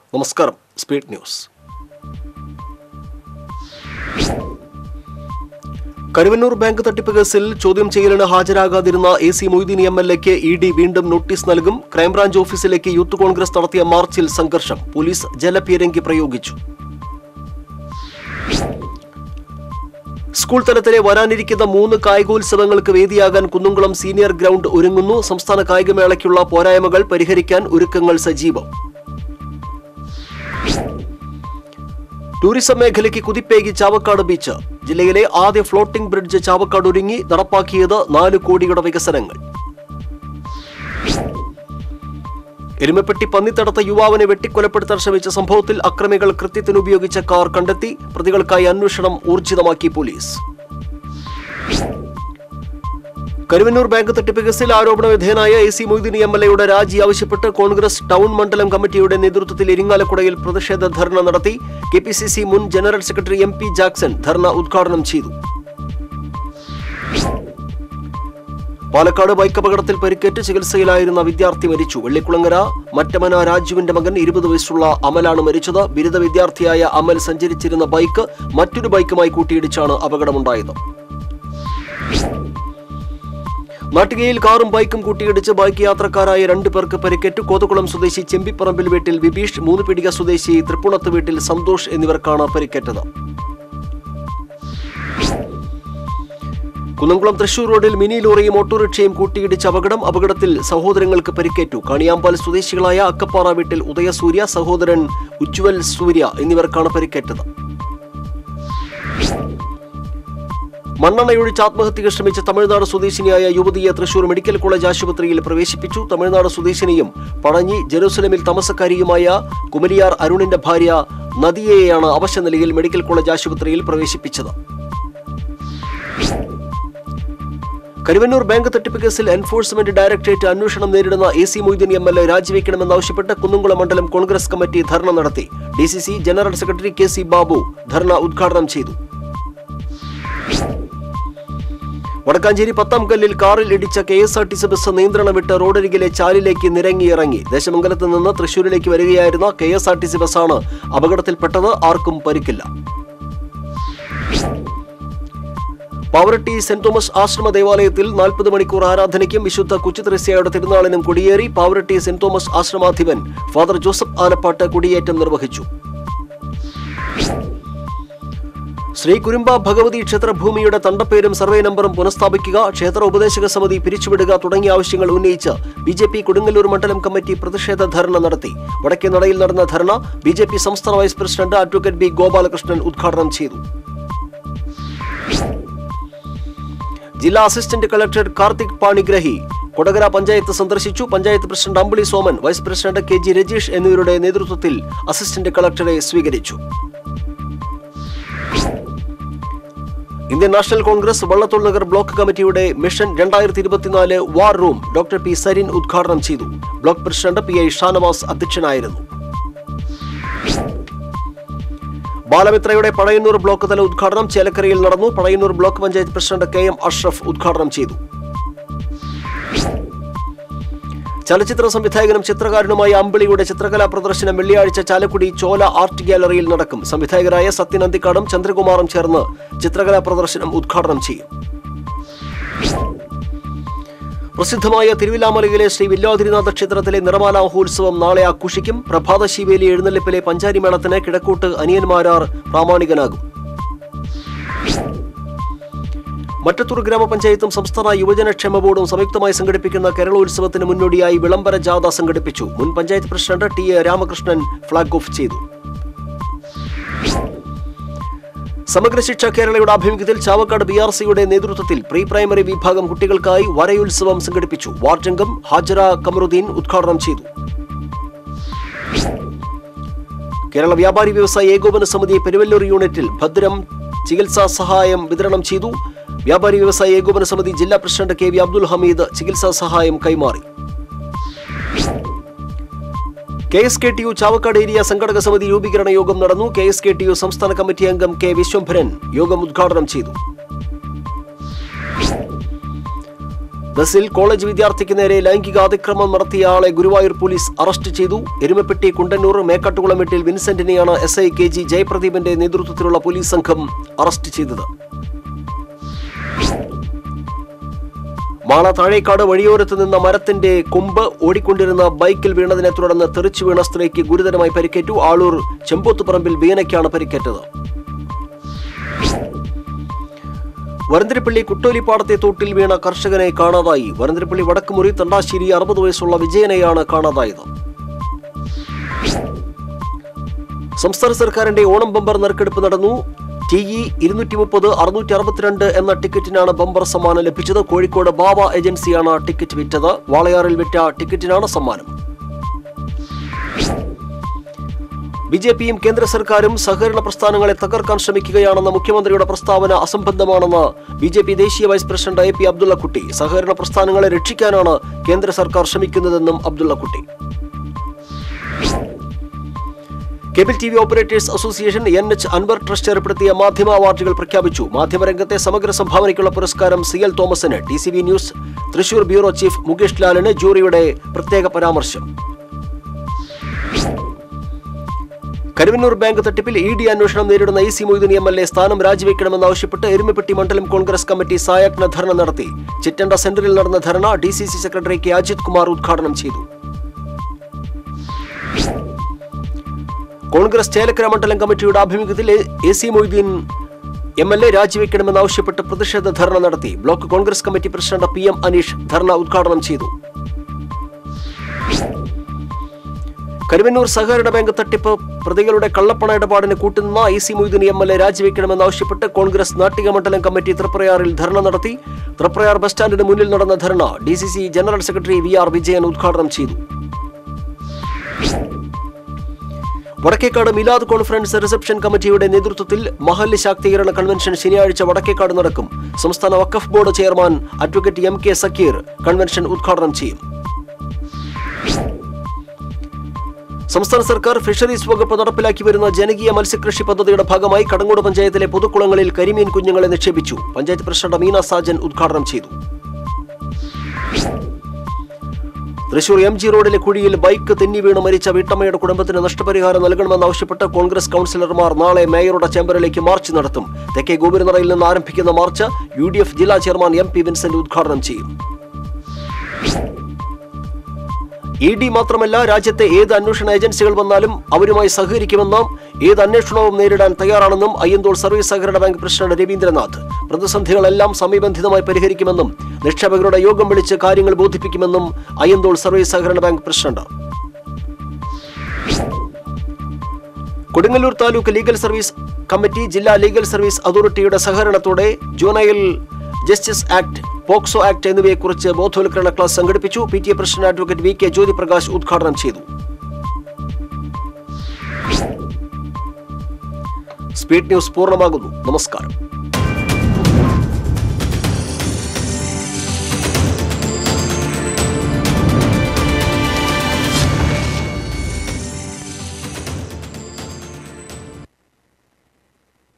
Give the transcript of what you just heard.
നമസ്കാരം speed news Karuvannur bank തട്ടിപ്പ് കേസിൽ ചോദ്യം ചെയ്യലിന് ഹാജരാകാതിരുന്ന A C Moideen M L എക്ക് ഇ ഡി വീണ്ടും നോട്ടീസ് നൽകും ക്രൈംബ്രാഞ്ച് ഓഫീസിലേക്ക് യൂത്ത് കോൺഗ്രസ് നടത്തിയ മാർച്ചിൽ സംഘർഷം പോലീസ് ജലപീരങ്കി പ്രയോഗിച്ചു സ്കൂൾ തലത്തിലെ വരാനിരിക്കുന്ന മൂന്ന് കായികോത്സവങ്ങൾക്ക് വേദിയാകാൻ കുന്നുംകുളം സീനിയർ ഗ്രൗണ്ട് ഒരുങ്ങുന്നു സംസ്ഥാന കായികമേളയ്ക്കുള്ള പോരായ്മകൾ പരിഹരിക്കാൻ ഒരുക്കങ്ങൾ സജീവം ടൂറിസം മേഖലയ്ക്ക് കുതിപ്പേകി ചാവക്കാട് ബീച്ച് ജില്ലയിലെ ആദ്യ ഫ്ലോട്ടിംഗ് ബ്രിഡ്ജ് ചാവക്കാട് ഒരുങ്ങി നടപ്പാക്കിയത് നാല് കോടിയുടെ വികസനങ്ങൾ എരുമപ്പെട്ടി പന്നിത്തടത്ത യുവാവിനെ വെട്ടിക്കൊലപ്പെടുത്താൻ ശ്രമിച്ച സംഭവത്തിൽ അക്രമികൾ കൃത്യത്തിന് ഉപയോഗിച്ച കാർ കണ്ടെത്തി പ്രതികൾക്കായി അന്വേഷണം ഊർജിതമാക്കി പോലീസ് കരുവന്നൂർ ബാങ്ക് തട്ടിപ്പ് കേസിൽ ആരോപണ വിധേയനായ A C Moideen M L എയുടെ രാജി ആവശ്യപ്പെട്ട് കോൺഗ്രസ് ടൗൺ മണ്ഡലം കമ്മിറ്റിയുടെ നേതൃത്വത്തിൽ ഇരിങ്ങാലക്കുടയിൽ പ്രതിഷേധ ധർണ നടത്തി കെ പി സി സി മുൻ general secretary M P Jackson dharna ഉദ്ഘാടനം ചെയ്തു പാലക്കാട് ബൈക്ക് അപകടത്തിൽ പരിക്കേറ്റ് ചികിത്സയിലായിരുന്ന വിദ്യാർത്ഥി മരിച്ചു വെള്ളിക്കുളങ്ങര മറ്റമന രാജുവിന്റെ മകൻ ഇരുപത് വയസ്സുള്ള അമലാണ് മരിച്ചത് ബിരുദ വിദ്യാർത്ഥിയായ അമൽ സഞ്ചരിച്ചിരുന്ന ബൈക്ക് മറ്റൊരു ബൈക്കുമായി കൂട്ടിയിടിച്ചാണ് അപകടമുണ്ടായത് നാട്ടികയിൽ കാറും ബൈക്കും കൂട്ടിയിടിച്ച് ബൈക്ക് യാത്രക്കാരായ രണ്ടു പേർക്ക് പരിക്കേറ്റു കോതകുളം സ്വദേശി ചെമ്പിപ്പറമ്പിൽ വീട്ടിൽ വിബീഷ് മൂന്ന് പിടിക സ്വദേശി തൃപ്പുണത്ത് വീട്ടിൽ സന്തോഷ് എന്നിവർക്കാണ് പരിക്കേറ്റത് കുന്നംകുളം തൃശൂർ റോഡിൽ മിനി ലോറിയും ഓട്ടോറിക്ഷയും കൂട്ടിയിടിച്ച അപകടം അപകടത്തിൽ സഹോദരങ്ങൾക്ക് പരിക്കേറ്റു കണിയാമ്പാൽ സ്വദേശികളായ അക്കപ്പാറ വീട്ടിൽ ഉദയസൂര്യ സഹോദരൻ ഉജ്വൽ സൂര്യ എന്നിവർക്കാണ് പരിക്കേറ്റത് മണ്ണെണ്ണയൊഴിച്ച് ആത്മഹത്യക്ക് ശ്രമിച്ച തമിഴ്നാട് സ്വദേശിനിയായ യുവതിയെ തൃശൂർ മെഡിക്കൽ കോളേജ് ആശുപത്രിയിൽ പ്രവേശിപ്പിച്ചു തമിഴ്നാട് സ്വദേശിനിയും പഴഞ്ഞി ജെറൂസലമിൽ താമസക്കാരിയുമായ കുമരിയാർ അരുണിന്റെ ഭാര്യ നദിയെയാണ് അവശ നിലയിൽ മെഡിക്കൽ കോളേജ് ആശുപത്രിയിൽ പ്രവേശിപ്പിച്ചത് കരുവന്നൂർ ബാങ്ക് തട്ടിപ്പ് കേസിൽ എൻഫോഴ്സ്മെന്റ് ഡയറക്ടറേറ്റ് അന്വേഷണം നേരിടുന്ന A C Moideen M L A രാജിവെക്കണമെന്നാവശ്യപ്പെട്ട് കുന്നുംകുളം മണ്ഡലം കോൺഗ്രസ് കമ്മിറ്റി ധർണ നടത്തി D C C general secretary K C Babu dharna ഉദ്ഘാടനം ചെയ്തു വടക്കാഞ്ചേരി പത്താം കല്ലിൽ കാറിൽ ഇടിച്ച K S R T C bus നിയന്ത്രണം വിട്ട് റോഡരികിലെ ചാലിലേക്ക് നിരങ്ങിയിറങ്ങി ദേശമംഗലത്ത് നിന്ന് തൃശൂരിലേക്ക് വരികയായിരുന്ന K S R T C ബസ്സാണ് അപകടത്തിൽപ്പെട്ടത് ആർക്കും പരിക്കില്ല പാവറട്ടി സെന്റ് തോമസ് ആശ്രമ ദേവാലയത്തിൽ നാൽപ്പത് മണിക്കൂർ ആരാധനയ്ക്കും വിശുദ്ധ കുച്ചിത്രസ്യയുടെ തിരുനാളിനും കൊടിയേറി പാവറട്ടി സെന്റ് തോമസ് ആശ്രമാധിപൻ ഫാദർ ജോസഫ് ആലപ്പാട്ട് കൊടിയേറ്റം നിർവഹിച്ചു ശ്രീ കുരുമ്പ ഭഗവതി ക്ഷേത്രഭൂമിയുടെ തണ്ടപ്പേരും സർവേ നമ്പറും പുനഃസ്ഥാപിക്കുക ക്ഷേത്ര ഉപദേശക സമിതി പിരിച്ചുവിടുക തുടങ്ങിയ ആവശ്യങ്ങൾ ഉന്നയിച്ച് ബി ജെ പി കൊടുങ്ങല്ലൂർ മണ്ഡലം കമ്മിറ്റി പ്രതിഷേധ ധർണ നടത്തി വടക്കേ നടയിൽ നടന്ന ധർണ ബി ജെ പി സംസ്ഥാന vice president advocate B Gopalakrishnan ഉദ്ഘാടനം ചെയ്തു ജില്ലാ അസിസ്റ്റന്റ് കളക്ടർ കാർത്തിക് പാണിഗ്രഹി കൊടകര പഞ്ചായത്ത് സന്ദർശിച്ചു panchayat president Ambili Soman vice president K G Rajeesh എന്നിവരുടെ നേതൃത്വത്തിൽ അസിസ്റ്റന്റ് കളക്ടറെ സ്വീകരിച്ചു Indian national Congress Vallathol Nagar block കമ്മിറ്റിയുടെ മിഷൻ രണ്ടായിരത്തി ഇരുപത്തിനാല് war room doctor P Sarin ഉദ്ഘാടനം ചെയ്തു block president P I Shanavas അധ്യക്ഷനായിരുന്നു ബാലമിത്രയുടെ പഴയന്നൂർ ബ്ലോക്ക് തല ഉദ്ഘാടനം ചേലക്കരയിൽ നടന്നു Pazhayannur block panchayat president K M Ashraf ഉദ്ഘാടനം ചെയ്തു ചലച്ചിത്ര സംവിധായകനും ചിത്രകാരനുമായ അമ്പിളിയുടെ ചിത്രകലാ പ്രദർശനം വെള്ളിയാഴ്ച ചാലക്കുടി ചോല ആർട്ട് ഗാലറിയിൽ നടക്കും സംവിധായകരായ സത്യൻ അന്തിക്കാടും ചന്ദ്രകുമാറും ചേർന്ന് ചിത്രകലാ പ്രദർശനം ഉദ്ഘാടനം ചെയ്യും പ്രസിദ്ധമായ തിരുവില്ലാമലയിലെ ശ്രീ വില്ലാതിരിനാഥ ക്ഷേത്രത്തിലെ നിറമാല മഹോത്സവം നാളെ ആഘോഷിക്കും പ്രഭാത ശിവേലി എഴുന്നള്ളിപ്പിലെ പഞ്ചാരിമേളത്തിന് കിഴക്കോട്ട് അനിയന്മാരാർ പ്രാമാണികനാകും മറ്റത്തൂർ ഗ്രാമപഞ്ചായത്തും സംസ്ഥാന യുവജനക്ഷേമ ബോർഡും സംയുക്തമായി സംഘടിപ്പിക്കുന്ന കേരളോത്സവത്തിന് മുന്നോടിയായി വിളംബര ജാഥ സംഘടിപ്പിച്ചു മുൻ panchayat president T A Ramakrishnan flag off ചെയ്തു സമഗ്ര ശിക്ഷ കേരളയുടെ ആഭിമുഖ്യത്തിൽ ചാവക്കാട് ബി ആർ സിയുടെ നേതൃത്വത്തിൽ പ്രീ പ്രൈമറി വിഭാഗം കുട്ടികൾക്കായി വരയുത്സവം സംഘടിപ്പിച്ചു വാർഡംഗം ഹാജറ കമറുദ്ദീൻ ഉദ്ഘാടനം ചെയ്തു കേരള വ്യാപാരി വ്യവസായ ഏകോപന സമിതി പെരുവല്ലൂർ യൂണിറ്റിൽ ഭദ്രം ചികിത്സാ സഹായം വിതരണം ചെയ്തു വ്യാപാരി വ്യവസായ ഏകോപന സമിതി ജില്ലാ president K V Abdul Hameed ചികിത്സാ സഹായം കൈമാറി K S K T U Chavakkad area സംഘടക സമിതി രൂപീകരണ യോഗം നടന്നു K S K T U സംസ്ഥാന കമ്മിറ്റി അംഗം കെ വിശ്വംഭരൻ യോഗം ഉദ്ഘാടനം ചെയ്തു ബസ്സിൽ കോളേജ് വിദ്യാർത്ഥിക്ക് നേരെ ലൈംഗിക അതിക്രമം നടത്തിയ ആളെ ഗുരുവായൂർ പോലീസ് അറസ്റ്റ് ചെയ്തു എരുമപ്പെട്ടി കുണ്ടന്നൂർ മേക്കാട്ടുകുളം വീട്ടിൽ വിൻസെന്റിനെയാണ് എസ് ഐ കെ ജി ജയപ്രദീപിന്റെ നേതൃത്വത്തിലുള്ള പോലീസ് സംഘം അറസ്റ്റ് ചെയ്തത് മാള താഴേക്കാട് വഴിയോരത്ത് നിന്ന മരത്തിന്റെ കൊമ്പ് ഓടിക്കൊണ്ടിരുന്ന ബൈക്കിൽ വീണതിനെ തുടർന്ന് തെറിച്ചു വീണ സ്ത്രീക്ക് ഗുരുതരമായി പരിക്കേറ്റു ആളൂർ ചെമ്പോത്തുപറമ്പിൽ ബീനയ്ക്കാണ് പരിക്കേറ്റത് വരന്തരപ്പള്ളി കുട്ടോലിപ്പാടത്തെ തോട്ടിൽ വീണ കർഷകനെ കാണാതായി വരന്തരപ്പള്ളി വടക്കുമുറി തണ്ടാശ്ശേരി അറുപത് വയസ്സുള്ള വിജയനെയാണ് കാണാതായത് സംസ്ഥാന സർക്കാരിന്റെ ഓണം ബമ്പർ നറുക്കെടുപ്പ് നടന്നു ടി ഇ ഇരുന്നൂറ്റി മുപ്പത് അറുന്നൂറ്റി അറുപത്തിരണ്ട് എന്ന ടിക്കറ്റിനാണ് ബമ്പർ സമ്മാനം ലഭിച്ചത് കോഴിക്കോട് ബാബ ഏജൻസിയാണ് ടിക്കറ്റ് വിറ്റത് വാളയാറിൽ വിറ്റ ടിക്കറ്റിനാണ് സമ്മാനം ബി ജെ പിയും കേന്ദ്ര സർക്കാരും സഹകരണ പ്രസ്ഥാനങ്ങളെ തകർക്കാൻ ശ്രമിക്കുകയാണെന്ന മുഖ്യമന്ത്രിയുടെ പ്രസ്താവന അസംബന്ധമാണെന്ന് ബി ജെ പി ദേശീയ vice president A P Abdullakutty സഹകരണ പ്രസ്ഥാനങ്ങളെ രക്ഷിക്കാനാണ് കേന്ദ്ര സർക്കാർ ശ്രമിക്കുന്നതെന്നും Abdullakutty cable T V operators association N H Anwar trust ഏർപ്പെടുത്തിയ മാധ്യമ അവാർഡുകൾ പ്രഖ്യാപിച്ചു മാധ്യമരംഗത്തെ സമഗ്ര സംഭാവനയ്ക്കുള്ള പുരസ്കാരം സി എൽ തോമസിന് T C V news Thrissur bureau chief Mukesh ലാലിന് ജൂറിയുടെ പ്രത്യേക പരാമർശം കരുവന്നൂർ ബാങ്ക് തട്ടിപ്പിൽ ഇ ഡി അന്വേഷണം നേരിടുന്ന E C Moideen M L A സ്ഥാനം രാജിവെക്കണമെന്നാവശ്യപ്പെട്ട് എരുമപ്പെട്ടി മണ്ഡലം കോൺഗ്രസ് കമ്മിറ്റി സായാജ്ഞ ധർണ നടത്തി ചിറ്റണ്ട സെന്ററിൽ നടന്ന dharna D C C secretary K Ajith Kumar ഉദ്ഘാടനം ചെയ്തു കോൺഗ്രസ് ചേലക്കര മണ്ഡലം കമ്മിറ്റിയുടെ ആഭിമുഖ്യത്തിൽ A C Moideen M L A രാജിവെക്കണമെന്നാവശ്യപ്പെട്ട് പ്രതിഷേധ ധർണ നടത്തി block Congress committee president P M Aneesh dharna ഉദ്ഘാടനം ചെയ്തു കരുവന്നൂർ സഹകരണ ബാങ്ക് തട്ടിപ്പ് പ്രതികളുടെ കള്ളപ്പണ ഇടപാടിന് കൂട്ടുനിന്ന I C Moideen M L A രാജിവെക്കണമെന്നാവശ്യപ്പെട്ട് കോൺഗ്രസ് നാട്ടിക മണ്ഡലം കമ്മിറ്റി തൃപ്രയാറിൽ ധർണ നടത്തി തൃപ്രയാർ ബസ് സ്റ്റാൻഡിന് മുന്നിൽ നടന്ന dharna D C C general secretary V R Vijayan ഉദ്ഘാടനം ചെയ്തു വടക്കേക്കാട് മിലാദ് കോൺഫറൻസ് റിസപ്ഷൻ കമ്മിറ്റിയുടെ നേതൃത്വത്തിൽ മഹല്ല് ശാക്തീകരണ കൺവെൻഷൻ ശനിയാഴ്ച വടക്കേക്കാട് നടക്കും സംസ്ഥാന Waqf board chairman advocate M K Zakir convention ഉദ്ഘാടനം ചെയ്യും സംസ്ഥാന സർക്കാർ ഫിഷറീസ് വകുപ്പ് നടപ്പിലാക്കി വരുന്ന ജനകീയ മത്സ്യകൃഷി പദ്ധതിയുടെ ഭാഗമായി കടങ്ങോട് പഞ്ചായത്തിലെ പൊതുക്കുളങ്ങളിൽ കരിമീൻ കുഞ്ഞുങ്ങളെ നിക്ഷേപിച്ചു പഞ്ചായത്ത് പ്രസിഡന്റ് മീന സാജൻ ഉദ്ഘാടനം ചെയ്തു തൃശൂർ എം ജി റോഡിലെ കുഴിയിൽ ബൈക്ക് തെന്നി വീണ് മരിച്ച വീട്ടമ്മയുടെ കുടുംബത്തിന് നഷ്ടപരിഹാരം നൽകണമെന്നാവശ്യപ്പെട്ട് കോൺഗ്രസ് കൗൺസിലർമാർ നാളെ മേയറുടെ ചേംബറിലേക്ക് മാർച്ച് നടത്തും തെക്കേ ഗോപുരനറയിൽ നിന്ന് ആരംഭിക്കുന്ന മാർച്ച് യു ഡി എഫ് ജില്ലാ ചെയർമാൻ എം പി വിൻസെന്റ് ഉദ്ഘാടനം ചെയ്യും ഇ ഡി മാത്രമല്ല രാജ്യത്തെ ഏത് അന്വേഷണ ഏജൻസികൾ വന്നാലും അവരുമായി സഹകരിക്കുമെന്നും ഏത് അന്വേഷണവും നേരിടാൻ തയ്യാറാണെന്നും അയ്യന്തോൾ സർവീസ് സഹകരണ ബാങ്ക് പ്രസിഡന്റ് രവീന്ദ്രനാഥ് പ്രതിസന്ധികളെല്ലാം സമയബന്ധിതമായി പരിഹരിക്കുമെന്നും നിക്ഷേപകരുടെ യോഗം വിളിച്ച് കാര്യങ്ങൾ ബോധിപ്പിക്കുമെന്നും അയ്യന്തോൾ സർവീസ് സഹകരണ bank president Kodungallur taluk legal service committee ജില്ലാ ലീഗൽ സർവീസ് അതോറിറ്റിയുടെ സഹകരണത്തോടെ juvenile justice act POCSO act എന്നിവയെക്കുറിച്ച് ബോധവൽക്കരണ ക്ലാസ് സംഘടിപ്പിച്ചു P T A president advocate V K Jyothiprakash ഉദ്ഘാടനം ചെയ്തു സ്പീഡ് ന്യൂസ് പൂർണ്ണമാകുന്നു നമസ്കാരം